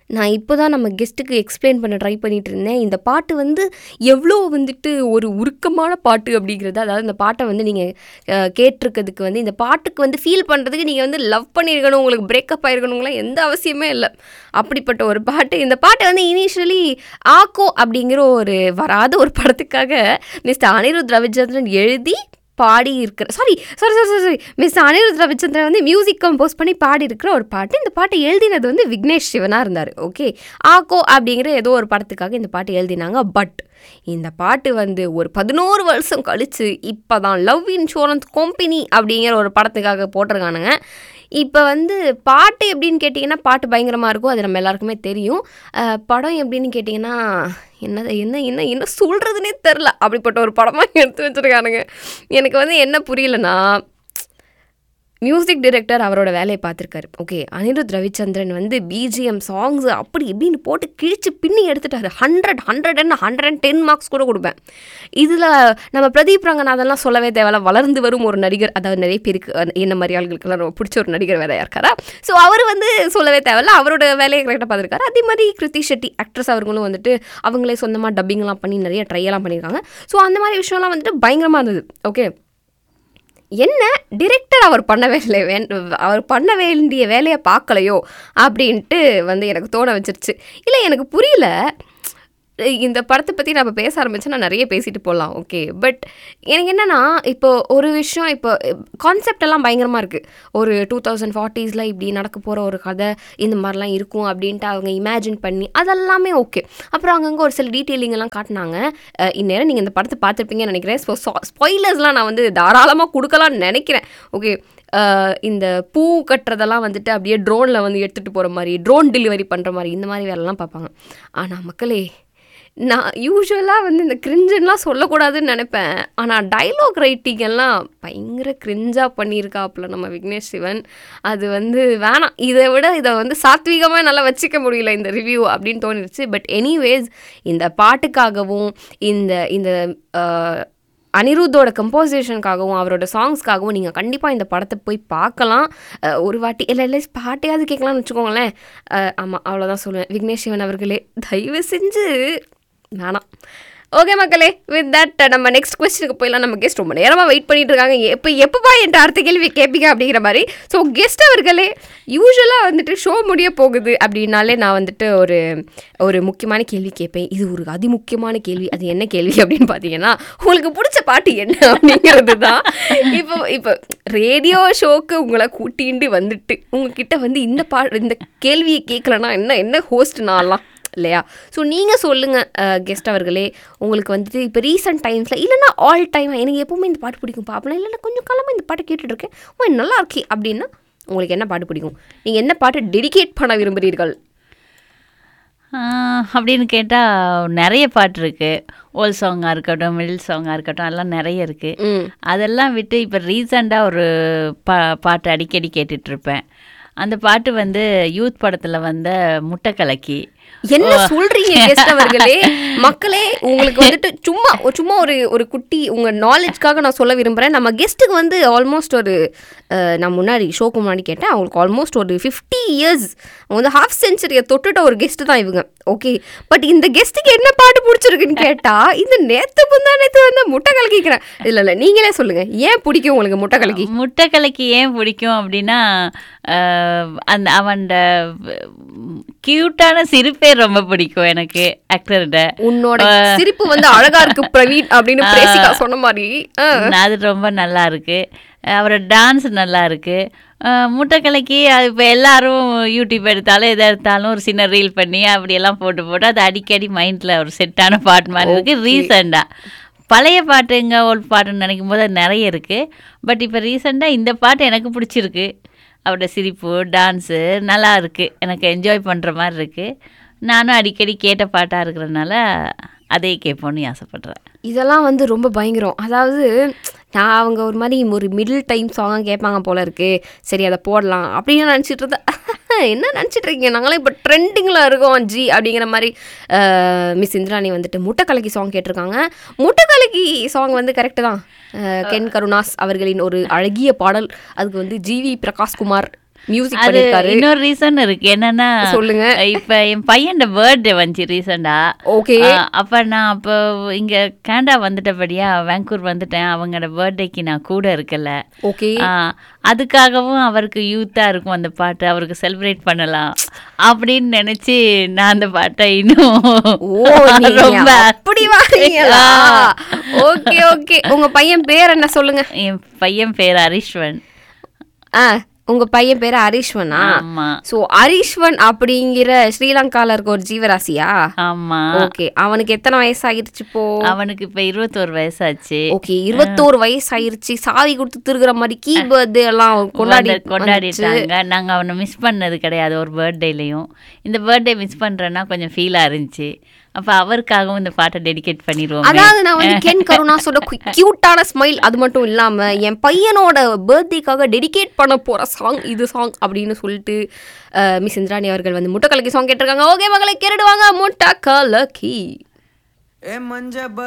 நான் இப்போ தான் நம்ம கெஸ்ட்டுக்கு எக்ஸ்பிளைன் பண்ண ட்ரை பண்ணிட்டு இருந்தேன் இந்த பாட்டு வந்து எவ்வளோ வந்துட்டு ஒரு உருக்கமான பாட்டு அப்படிங்கிறது அதாவது இந்த பாட்டை வந்து நீங்கள் கேட்டிருக்கிறதுக்கு வந்து இந்த பாட்டுக்கு வந்து ஃபீல் பண்ணுறதுக்கு நீங்கள் வந்து லவ் பண்ணியிருக்கணும் உங்களுக்கு பிரேக்கப் ஆயிருக்கணுங்களாம் எந்த அவசியமே இல்லை அப்படிப்பட்ட ஒரு பாட்டு இந்த பாட்டை வந்து இனிஷியலி ஆக்கோ அப்படிங்கிற ஒரு வராத ஒரு படத்துக்காக மிஸ்டர் அனிருத் ரவிச்சந்திரன் எழுதி பாடி இருக்கிற sorry sorry sorry sorry miss Anirudh Ravichandran வந்து மியூசிக் கம்போஸ் பண்ணி பாடி இருக்கிற ஒரு பாட்டு இந்த பாட்டை எழுதினது வந்து விக்னேஷ் சிவனாக இருந்தார் ஓகே ஆக்கோ அப்படிங்கிற ஏதோ ஒரு படத்துக்காக இந்த பாட்டு எழுதினாங்க பட் இந்த பாட்டு வந்து ஒரு பதினோரு வருஷம் கழித்து இப்போ தான் லவ் இன்சூரன்ஸ் கம்பெனி அப்படிங்கிற ஒரு படத்துக்காக போட்டிருக்கானுங்க இப்போ வந்து பாட்டு எப்படின்னு கேட்டிங்கன்னா பாட்டு பயங்கரமாக இருக்கும் அது நம்ம எல்லாருக்குமே தெரியும் அஹ் படம் எப்படின்னு கேட்டிங்கன்னா என்ன என்ன என்ன என்ன சொல்கிறதுனே தெரில அப்படிப்பட்ட ஒரு படமாக எடுத்து வச்சுருக்கானுங்க எனக்கு வந்து என்ன புரியலன்னா மியூசிக் டைரக்டர் அவரோட வேலையை பார்த்துருக்காரு ஓகே அனிருத் ரவிச்சந்திரன் வந்து பிஜிஎம் சாங்ஸ் அப்படி இப்படின்னு போட்டு கிழிச்சு பின்னி எடுத்துட்டாரு hundred hundred and hundred and ten marks கூட கொடுப்பேன் இதில் நம்ம பிரதீப் ரங்கநாதன்லாம் சொல்லவே தேவையில்ல வளர்ந்து வரும் ஒரு நடிகர் அதாவது நிறைய பேருக்கு அஹ், என்ன மாதிரி ஆளுகளுக்கெல்லாம் ரொம்ப பிடிச்ச ஒரு நடிகர் வேற இருக்காரா ஸோ அவர் வந்து சொல்லவே தேவையில்ல அவரோட வேலையை கரெக்டாக பார்த்துருக்காரு அதே மாதிரி கிருத்தி ஷெட்டி ஆக்ட்ரஸ் அவர்களும் வந்துட்டு அவங்களே சொந்தமாக டப்பிங்லாம் பண்ணி நிறைய ட்ரையெல்லாம் பண்ணியிருக்காங்க ஸோ அந்த மாதிரி விஷயம்லாம் வந்துட்டு பயங்கரமாக இருந்தது ஓகே என்ன டிரெக்டர் அவர் பண்ணவே இல்லை வேண் அவர் பண்ண வேண்டிய வேலையை பார்க்கலையோ அப்படின்ட்டு வந்து எனக்கு தோண வச்சிருச்சு இல்லை எனக்கு புரியல இந்த படத்தை பற்றி நம்ம பேச ஆரம்பிச்சா நான் நிறைய பேசிட்டு போகலாம் ஓகே பட் எனக்கு என்னென்னா இப்போ ஒரு விஷயம் இப்போ கான்செப்ட் எல்லாம் பயங்கரமாக இருக்குது ஒரு டூ தௌசண்ட் ஃபார்ட்டிஸில் இப்படி நடக்க போகிற ஒரு கதை இந்த மாதிரிலாம் இருக்கும் அப்படின்ட்டு அவங்க இமேஜின் பண்ணி அதெல்லாமே ஓகே அப்புறம் அங்கங்கே ஒரு சில டீட்டெயிலிங் எல்லாம் காட்டினாங்க அஹ் இந்நேரம் நீங்கள் இந்த படத்தை பார்த்துருப்பீங்கன்னு நினைக்கிறேன் ஸோ ஸ்பாய்லர்ஸ்லாம் நான் வந்து தாராளமாக கொடுக்கலாம்னு நினைக்கிறேன் ஓகே இந்த பூ கட்டுறதெல்லாம் வந்துட்டு அப்படியே ட்ரோனில் வந்து எடுத்துகிட்டு போகிற மாதிரி ட்ரோன் டெலிவரி பண்ணுற மாதிரி இந்த மாதிரி வேலைலாம் பார்ப்பாங்க ஆனால் மக்களே நான் யூஸ்வலாக வந்து இந்த கிரிஞ்சுலாம் சொல்லக்கூடாதுன்னு நினைப்பேன் ஆனால் டைலாக் ரைட்டிங் எல்லாம் பயங்கர கிரிஞ்சாக பண்ணியிருக்காப்புல நம்ம விக்னேஷ் சிவன் அது வந்து வேணாம் இதை விட இதை வந்து சாத்வீகமாக என்னால் வச்சுக்க முடியல இந்த ரிவ்யூ அப்படின்னு தோணிருச்சு பட் எனிவேஸ் இந்த பாட்டுக்காகவும் இந்த இந்த அஹ், அனிருத்தோட கம்போசிஷனுக்காகவும் அவரோட சாங்ஸ்க்காகவும் நீங்கள் கண்டிப்பாக இந்த படத்தை போய் பார்க்கலாம் அஹ், ஒரு வாட்டி இல்லை இல்லை பாட்டையாவது கேட்கலாம்னு வச்சுக்கோங்களேன் ஆமாம் அவ்வளோதான் சொல்லுவேன் விக்னேஷ் சிவன் அவர்களே தயவு செஞ்சு வேணாம் ஓகே மக்களே வித் தட் நம்ம நெக்ஸ்ட் கொஸ்டினுக்கு போயிடலாம் நம்ம கெஸ்ட் ரொம்ப நேரமாக வெயிட் பண்ணிட்டு இருக்காங்க எப்போ எப்பப்பா என்கிட்ட அடுத்த கேள்வி கேட்பீங்க அப்படிங்கிற மாதிரி ஸோ கெஸ்ட் அவர்களே யூஸ்வலாக வந்துட்டு ஷோ முடிய போகுது அப்படின்னாலே நான் வந்துட்டு ஒரு ஒரு முக்கியமான கேள்வி கேட்பேன் இது ஒரு அதிமுக்கியமான கேள்வி அது என்ன கேள்வி அப்படின்னு பார்த்தீங்கன்னா உங்களுக்கு பிடிச்ச பாட்டு என்ன அப்படிங்கிறது தான் இப்போ இப்போ ரேடியோ ஷோக்கு உங்களை கூட்டிண்டு வந்துட்டு உங்ககிட்ட வந்து இந்த பா இந்த கேள்வியை கேட்கலன்னா என்ன என்ன ஹோஸ்ட் நான்லாம் இல்லையா ஸோ நீங்கள் சொல்லுங்கள் கெஸ்ட் அவர்களே உங்களுக்கு வந்துட்டு இப்போ ரீசெண்ட் டைம்ஸில் இல்லைன்னா ஆல் டைம் எனக்கு எப்பவுமே இந்த பாட்டு பிடிக்கும் பாப்பலாம் இல்லைன்னா கொஞ்சம் காலமாக இந்த பாட்டு கேட்டுட்டு இருக்கேன் ஓ இது நல்லா இருக்கே அப்படின்னா உங்களுக்கு என்ன பாட்டு பிடிக்கும் நீங்கள் என்ன பாட்டு டெடிகேட் பண்ண விரும்புகிறீர்கள் ஆஹ், அப்படின்னு கேட்டால் நிறைய பாட்டு இருக்குது ஓல்ட் சாங்காக இருக்கட்டும் மிடில் சாங்காக இருக்கட்டும் எல்லாம் நிறைய இருக்குது ம் அதெல்லாம் விட்டு இப்போ ரீசெண்டாக ஒரு பா பாட்டு அடிக்கடி கேட்டுட்ருப்பேன் அந்த பாட்டு வந்து யூத் படத்தில் வந்த முட்டை கலக்கி என்ன சொல்றீங்க கெஸ்ட் அவர்களே மக்களே உங்களுக்கு வந்துட்டு சும்மா ஒரு- சும்மா ஒரு ஒரு குட்டி உங்க நாலேஜ்க்காக நான் சொல்ல விரும்புறேன் நம்ம கெஸ்ட்டுக்கு வந்து ஆல்மோஸ்ட் ஒரு அஹ், நான் முன்னாடி ஷோக்கு முன்னாடி கேட்டேன் அவங்களுக்கு ஆல்மோஸ்ட் ஒரு ஃபிஃப்டி இயர்ஸ் அவங்க வந்து ஹாஃப் செஞ்சுரியை தொட்டுட்ட ஒரு கெஸ்ட் தான் இவங்க ஓகே பட் இந்த கெஸ்ட்டுக்கு என்ன பாட்டு பிடிச்சிருக்குன்னு கேட்டா இந்த நேத்து முந்தா நேத்து வந்து முட்டை கலக்கிக்கிறேன் இல்ல இல்ல நீங்களே சொல்லுங்க ஏன் பிடிக்கும் உங்களுக்கு முட்டை கலக்கி முட்டை கலக்கி ஏன் பிடிக்கும் அப்படின்னா ஆஹ், அந்த அவன்ட க்யூட்டான சிரிப்பே ரொம்ப பிடிக்கும் எனக்கு ஆக்டர்கிட்ட உன்னோட சிரிப்பு வந்து அழகா இருக்கு பிரவீன் அப்படின்னு பிரேசிகா சொன்ன மாதிரி அஹ். அது ரொம்ப நல்லா இருக்கு அவரோட டான்ஸ் நல்லா இருக்கு அஹ் முட்டை கலக்கி அது இப்போ எல்லாரும் யூடியூப் எடுத்தாலும் எதை எடுத்தாலும் ஒரு சின்ன ரீல் பண்ணி அப்படியெல்லாம் போட்டு போட்டு அது அடிக்கடி மைண்டில் ஒரு செட்டான பாட்டு மாதிரி இருக்கு ரீசெண்டாக பழைய பாட்டுங்க ஓல்ட் பாட்டுன்னு நினைக்கும் போது அது நிறைய இருக்குது பட் இப்போ ரீசெண்டாக இந்த பாட்டு எனக்கு பிடிச்சிருக்கு அவரோட சிரிப்பு டான்ஸு நல்லா இருக்குது எனக்கு என்ஜாய் பண்ணுற மாதிரி இருக்குது நானும் அடிக்கடி கேட்ட பாட்டாக இருக்கிறதுனால அதே கேட்போன்னு ஆசைப்பட்றேன் இதெல்லாம் வந்து ரொம்ப பயங்கரம் அதாவது நான் அவங்க ஒரு மாதிரி ஒரு மிடில் டைம் சாங்காக கேட்பாங்க போல இருக்கு சரி அதை போடலாம் அப்படின்னு நினச்சிட்டு இருந்தேன் என்ன நினச்சிட்டு இருக்கீங்க நாங்களாம் இப்போ ட்ரெண்டிங்கில் இருக்கோம் ஜி அப்படிங்கிற மாதிரி மிஸ் இந்திராணி வந்துட்டு முட்டை கலக்கி சாங் கேட்டிருக்காங்க முட்டை கலக்கி சாங் வந்து கரெக்டு தான் அஹ், கென் கருணாஸ் அவர்களின் ஒரு அழகிய பாடல் அதுக்கு வந்து ஜிவி பிரகாஷ்குமார் மியூசிக் அது பண்ணிருக்காரு இன்னொரு ரீசன் இருக்கு என்னன்னா சொல்லுங்க இப்ப என் பையன் பர்த்டே வந்துச்சு ரீசெண்டா ஓகே அப்ப நான் அப்போ இங்க கேனடா வந்துட்டபடியா வேங்கூர் வந்துட்டேன் அவங்களோட பர்த்டேக்கு நான் கூட இருக்கல ஓகே ஆ, அதுக்காகவும் அவருக்கு யூத்தா இருக்கும் அந்த பாட்டு அவருக்கு செலிப்ரேட் பண்ணலாம் அப்படின்னு நினைச்சு நான் அந்த பாட்டை இன்னும் ஓ நீங்க ரொம்ப அப்படி வாரீங்களா ஓகே ஓகே உங்க பையன் பேர் என்ன சொல்லுங்க என் பையன் பேர் ஹரிஷ்வன் ஆ உங்க பையன் பேர் ஹரிஷ்வனா ஆமா சோ ஹரிஷ்வன் அப்படிங்கிற ஸ்ரீலங்கால இருக்க ஒரு ஜீவராசியா ஆமா ஓகே அவனுக்கு எத்தனை வயசாகிருச்சு இப்போ அவனுக்கு இப்ப இருபத்தோரு வயசாச்சு ஓகே இருபத்தோரு வயசு ஆயிருச்சு சாதி கொடுத்து திருகிற மாதிரி கீ பர்த்டே எல்லாம் கொண்டாடி வந்து கொண்டாடிட்டாங்க நாங்க அவனை மிஸ் பண்ணது கிடையாது ஒரு பர்த்டேலையும் இந்த பர்த்டே மிஸ் பண்றேன்னா கொஞ்சம் ஃபீலா இருந்துச்சு அப்ப அவருக்காகவும் இந்த பாட்டை டெடிகேட் பண்ணிடுவோம் அதாவது நான் வந்து கென் கருணா சொல்ல கியூட்டான ஸ்மைல் அது மட்டும் இல்லாம என் பையனோட பர்த்டேக்காக டெடிகேட் பண்ண போற சாங் இது சாங் அப்படின்னு சொல்லிட்டு மிஸ் இந்திராணி அவர்கள் வந்து முட்டை கலக்கி சாங் கேட்டிருக்காங்க ஓகே மகளை கேட்டுடுவாங்க முட்டை கலக்கி ए मंजा